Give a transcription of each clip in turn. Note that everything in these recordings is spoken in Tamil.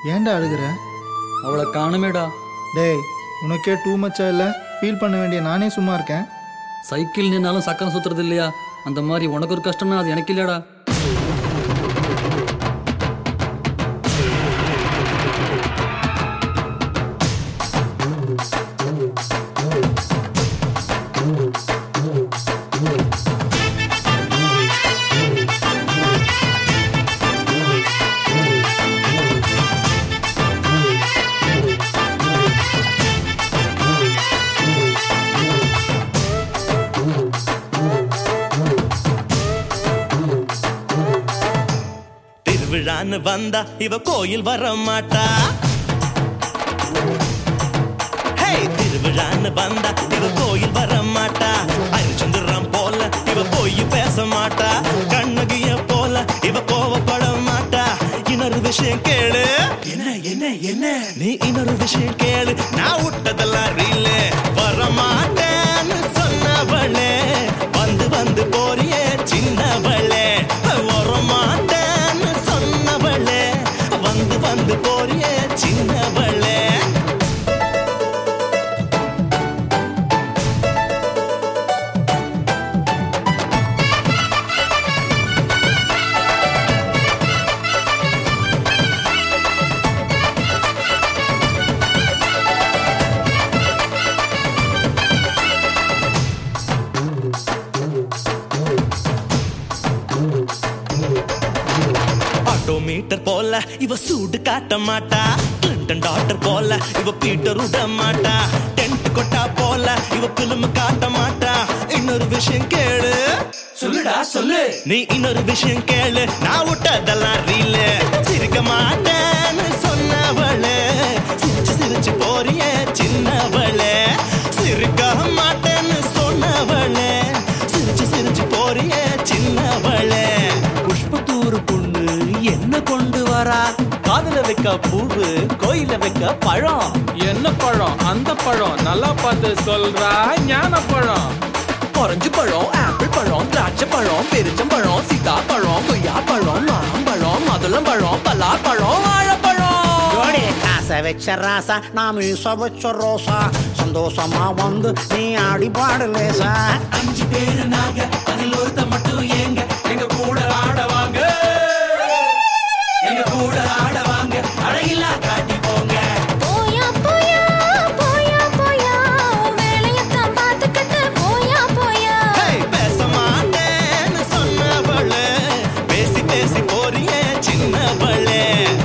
ஏன்டா அழுகுற அவளை காணுமேடா டேய் உனக்கே டூ மச்சா இல்லை ஃபீல் பண்ண வேண்டிய நானே சும்மா இருக்கேன் சைக்கிள் நின்னாலும் சக்கரம் சுத்துறது இல்லையா அந்த மாதிரி உனக்கு ஒரு கஷ்டம்னா அது எனக்கு இல்லையாடா திருவிழான்னு வந்தா இவ கோயில் வர மாட்டா ஹே திருவிழான்னு வந்தா இவ கோயில் வர மாட்டா அரிச்சந்திரம் போல இவ போய் பேச மாட்டா கண்ணகிய போல இவ கோவப்பட மாட்டா இன்னொரு விஷயம் கேளு என்ன என்ன என்ன நீ இன்னொரு விஷயம் கேளு நான் விட்டதெல்லாம் ரீலு வர மாட்டேன்னு சொன்னவளே வந்து வந்து போறியே சின்னவளே வர மாட்டேன்னு சொன்னவளே வந்து வந்து போறியே சின்னவளே ஆட்டோமீட்டர் போல இவ சூடு காட்ட மாட்டா கிளின்டன் டாக்டர் போல இவ பீட்டர் விட மாட்டா டென்ட் கொட்டா போல இவ பிலிம் காட்ட மாட்டா இன்னொரு விஷயம் கேளு சொல்லுடா சொல்லு நீ இன்னொரு விஷயம் கேளு நான் விட்டதெல்லாம் ரீலு சிரிக்க மாட்டேன்னு சொன்னவளே சிரிச்சு சிரிச்சு போறியே சின்னவளே சிரிக்க மாட்டேன்னு சொன்னவளே சிரிச்சு சிரிச்சு போறியே சின்னவளே புஷ்பத்தூர் பொண்ணு என்ன கொண்டு வரா காதுல வைக்க பூவு கோயில வைக்க பழம் என்ன பழம் அந்த பழம் நல்லா பார்த்து சொல்றா ஞான பழம் ஆரஞ்சு பழம் ஆப்பிள் பழம் திராட்சை பழம் பெருச்சம்பழம் சீதா பழம் கொய்யா பழம் மாம்பழம் மதுளம் பழம் பலா பழம் வாழைப்பழம் ஜோடி ஆசை வச்ச ராசா நான் மீச வச்ச ரோசா சந்தோஷமா வந்து நீ ஆடி பாடு லேசா அஞ்சு பேரு நாங்க அதில் ஒருத்த மட்டும் ஏங்க எங்க கூட ஆடவாங்க எங்க கூட ஆடவாங்க அழகில்லா காட்டி போங்க போயா போயா போயா போயா வேலையத்தான் பார்த்துக்கிட்டு போயா போயா ஹேய், பேச மாட்டேன்னு சொன்னவளே பேசி பேசி போறியே சின்னவளே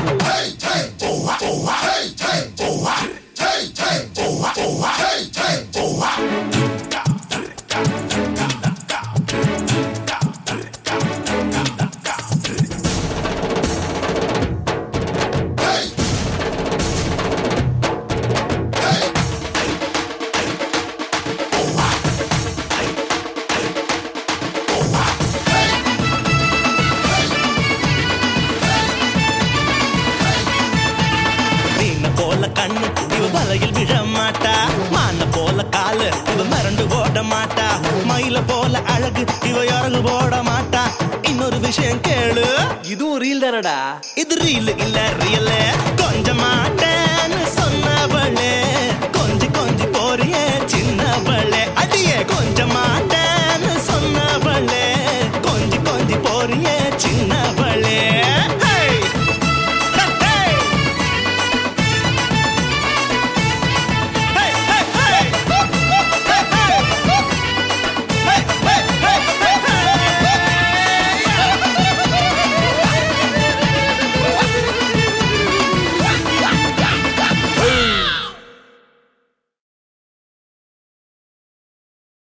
மீன போல கண்ணு இவ வலையில் விழ மாட்டா மான போல காலு இவ மறந்து ஓட மாட்டா மயில போல அழகு இவ இறகு போட மாட்டா இன்னொரு விஷயம் கேளு இதுவும் ரீல் தானடா இது ரீல் இல்ல ரியல் கொஞ்ச மாட்டேன்னு சொன்னவளே கொஞ்சி கொஞ்சி போறியே